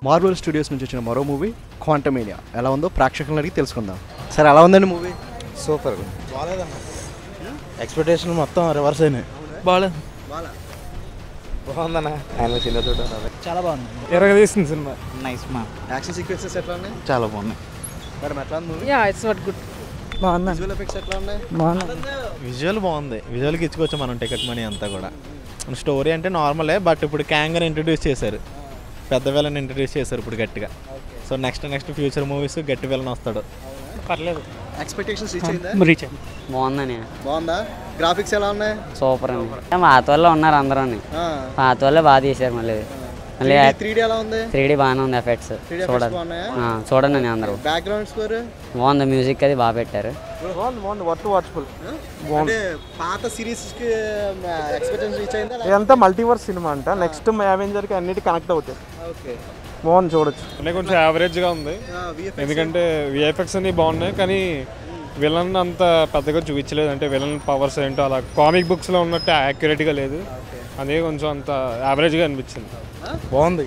Marvel studios నుంచి వచ్చిన మరో మూవీ క్వాంటమేనియా ఎలా ఉందో ప్రేక్షకులను అడిగి తెలుసుకుందాం సరే ఎలా ఉందండి మూవీ సూపర్ బాగాలేదన్న ఎక్స్పెక్టేషన్ మొత్తం రివర్స్ అయినాయి బాగాలేదు బాగుందన్న ఆయన చిన్న చూడాలి చాలా బాగుంది ఎరగదీసింది సినిమా నైస్ మా యాక్షన్ సీక్వెన్సెస్ ఎట్లా ఉన్నాయి చాలా బాగున్నాయి మేడం ఎట్లా ఉంది movie yeah it's what good బాగుంది విజువల్ ఎఫెక్ట్స్ ఎట్లా ఉన్నాయి విజువల్ బాగుంది విజువల్కి ఇచ్చుకోవచ్చు మనం టికెట్ మనీ అంతా కూడా స్టోరీ అంటే నార్మలే బట్ ఇప్పుడు క్యాంగర్ ఇంట్రడ్యూస్ చేశారు పెద్ద విలన్ ఇంట్రడ్యూస్ చేశారు ఇప్పుడు గట్టిగా so next next future movies గట్టి విలన్ వస్తాడు పర్లేదు ఎక్స్పెక్టేషన్స్ రీచ్ అయిందా రీచ్ అయింది బాగుందని బాగుందా గ్రాఫిక్స్ ఎలా ఉన్నాయి సూపర్ అండి పాత వాళ్ళు ఉన్నారు అందరూ పాత వాళ్ళే బాగా తీశారు మళ్ళీ మళ్ళీ త్రీ డీ ఎలా ఉంది త్రీ డీ బాగానే ఉంది ఎఫెక్ట్స్ 3D effects చూడండి బాగున్నాయా? ఆ, చూడండి అని అందరూ బ్యాక్గ్రౌండ్ స్కోర్ బాగుంది మ్యూజిక్ అది బాగా పెట్టారు బాగుంది బాగుంది వర్త్ వాచ్ఫుల్ అంటే పాత సిరీస్ కి ఎక్స్పెక్టేషన్ రీచ్ అయిందా ఇదంతా మల్టీవర్స్ సినిమా అంట నెక్స్ట్ అవెంజర్కి అన్నిటి కనెక్ట్ అవుతాయి ఓకే బాగుంది చూడొచ్చు అంటే కొంచెం యావరేజ్గా ఉంది ఎందుకంటే విఎఫ్ఎక్స్ అన్ని బాగున్నాయి కానీ విలన్ అంత పెద్దగా చూపించలేదు అంటే విలన్ పవర్స్ ఏంటో అలా కామిక్ బుక్స్లో ఉన్నట్టు యాక్యురేట్గా లేదు అదే కొంచెం అంత యావరేజ్గా అనిపించింది బాగుంది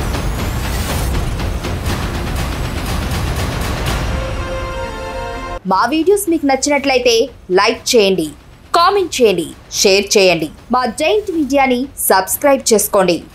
మా వీడియోస్ మీకు నచ్చినట్లయితే లైక్ చేయండి కామెంట్ చేయండి షేర్ చేయండి మా జైంట్ మీడియాని సబ్స్క్రైబ్ చేసుకోండి